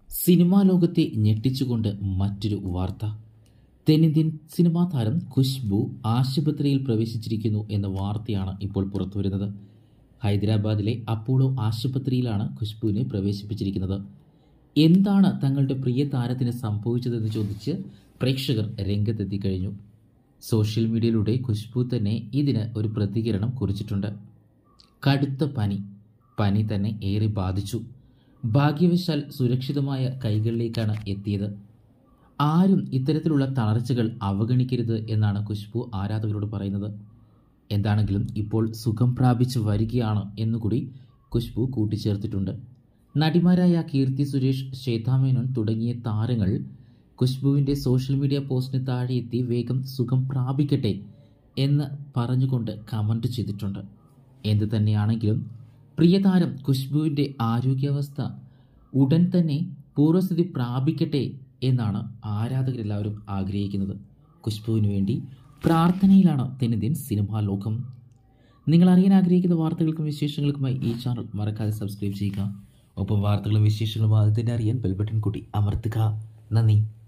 cinema ലോകത്തെ ഞെട്ടിച്ചുകൊണ്ട് മറ്റൊരു വാർത്ത തെന്നിന്ത്യൻ സിനിമാ താരം ഖുശ്ബു ആശുപത്രിയിൽ പ്രവേശിച്ചിരിക്കുന്നു എന്ന വാർത്തയാണ് ഇപ്പോൾ പുറത്തുവരുന്നത് ഹൈദരാബാദിലെ അപ്പോളോ ആശുപത്രിയിലാണ് ഖുശ്ബുവിനെ പ്രവേശിപ്പിച്ചിരിക്കുന്നത് എന്താണ് തങ്ങളുടെ പ്രിയ താരത്തിന് സംഭവിച്ചതെന്ന് ചോദിച്ച് പ്രേക്ഷകർ രംഗത്തെത്തി കഴിഞ്ഞു സോഷ്യൽ മീഡിയയിലൂടെ ഖുശ്ബു തന്നെ ഇതിന് ഒരു പ്രതികരണം കുറിച്ചിട്ടുണ്ട് കടുത്ത പനി പനി തന്നെ ഏറെ ബാധിച്ചു ഭാഗ്യവശാൽ സുരക്ഷിതമായ കൈകളിലേക്കാണ് എത്തിയത് ആരും ഇത്തരത്തിലുള്ള തളർച്ചകൾ അവഗണിക്കരുത് എന്നാണ് ഖുശ്ബു ആരാധകരോട് പറയുന്നത് എന്താണെങ്കിലും ഇപ്പോൾ സുഖം പ്രാപിച്ചു വരികയാണ് എന്നുകൂടി ഖുശ്ബു കൂട്ടിച്ചേർത്തിട്ടുണ്ട് നടിമാരായ കീർത്തി സുരേഷ് ശ്വേതാമേനോൻ തുടങ്ങിയ താരങ്ങൾ ഖുശ്ബുവിൻ്റെ സോഷ്യൽ മീഡിയ പോസ്റ്റിന് താഴെ എത്തി വേഗം സുഖം പ്രാപിക്കട്ടെ എന്ന് പറഞ്ഞുകൊണ്ട് കമൻറ്റ് ചെയ്തിട്ടുണ്ട് എന്തു തന്നെയാണെങ്കിലും പ്രിയതാരം ഖുശ്ബുവിൻ്റെ ആരോഗ്യാവസ്ഥ ഉടൻ തന്നെ പൂർവ്വസ്ഥിതി പ്രാപിക്കട്ടെ എന്നാണ് ആരാധകരെല്ലാവരും ആഗ്രഹിക്കുന്നത് ഖുശ്ബുവിന് വേണ്ടി പ്രാർത്ഥനയിലാണ് തെന്നിന്ത്യൻ സിനിമാ ലോകം നിങ്ങൾ അറിയാൻ ആഗ്രഹിക്കുന്ന വാർത്തകൾക്കും വിശേഷങ്ങൾക്കുമായി ഈ ചാനൽ മറക്കാതെ സബ്സ്ക്രൈബ് ചെയ്യുക ഒപ്പം വാർത്തകളും വിശേഷങ്ങളും ആദ്യം തന്നെ അറിയാൻ ബെൽബട്ടൺ കൂട്ടി അമർത്തുക നന്ദി